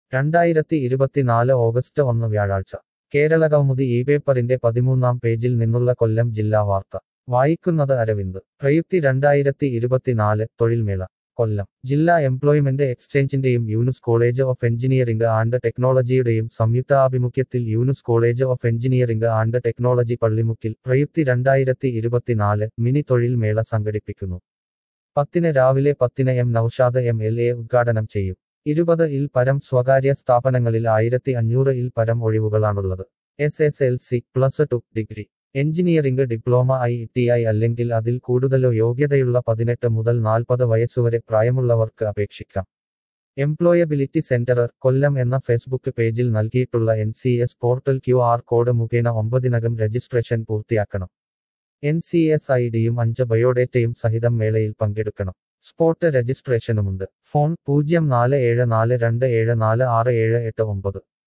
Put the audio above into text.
രണ്ടായിരത്തി ഇരുപത്തിനാല് ഓഗസ്റ്റ് ഒന്ന് വ്യാഴാഴ്ച കേരള കൗമുദി ഈ പേപ്പറിന്റെ പതിമൂന്നാം പേജിൽ നിന്നുള്ള കൊല്ലം ജില്ലാ വാർത്ത വായിക്കുന്നത് അരവിന്ദ് പ്രയുക്തി രണ്ടായിരത്തി ഇരുപത്തിനാല് തൊഴിൽമേള കൊല്ലം ജില്ലാ എംപ്ലോയ്മെന്റ് എക്സ്ചേഞ്ചിന്റെയും Younus college of engineering and ടെക്നോളജിയുടെയും സംയുക്താഭിമുഖ്യത്തിൽ Younus college of engineering and technology പള്ളിമുക്കിൽ പ്രയുക്തി രണ്ടായിരത്തി ഇരുപത്തിനാല് മിനി തൊഴിൽ മേള സംഘടിപ്പിക്കുന്നു പത്തിന് രാവിലെ പത്തിന് M Noushad M L A ഉദ്ഘാടനം ചെയ്യും ഇരുപത് ഇൽ പരം സ്വകാര്യ സ്ഥാപനങ്ങളിൽ ആയിരത്തി അഞ്ഞൂറ് ഇൽ പരം ഒഴിവുകളാണുള്ളത് S S L C plus two degree engineering diploma I T I അല്ലെങ്കിൽ അതിൽ കൂടുതലോ യോഗ്യതയുള്ള പതിനെട്ട് മുതൽ നാൽപ്പത് വയസ്സുവരെ പ്രായമുള്ളവർക്ക് അപേക്ഷിക്കാം എംപ്ലോയബിലിറ്റി സെന്റർ കൊല്ലം എന്ന ഫേസ്ബുക്ക് പേജിൽ നൽകിയിട്ടുള്ള N C S portal Q R code മുഖേന ഒമ്പതിനകം രജിസ്ട്രേഷൻ പൂർത്തിയാക്കണം എൻ സി എസ് ഐ ഡിയും അഞ്ച് ബയോഡേറ്റയും സഹിതം മേളയിൽ പങ്കെടുക്കണം സ്പോട്ട് രജിസ്ട്രേഷനുമുണ്ട് ഫോൺ പൂജ്യം നാല് ഏഴ് നാല് രണ്ട് ഏഴ് നാല് ആറ് ഏഴ് എട്ട് ഒമ്പത്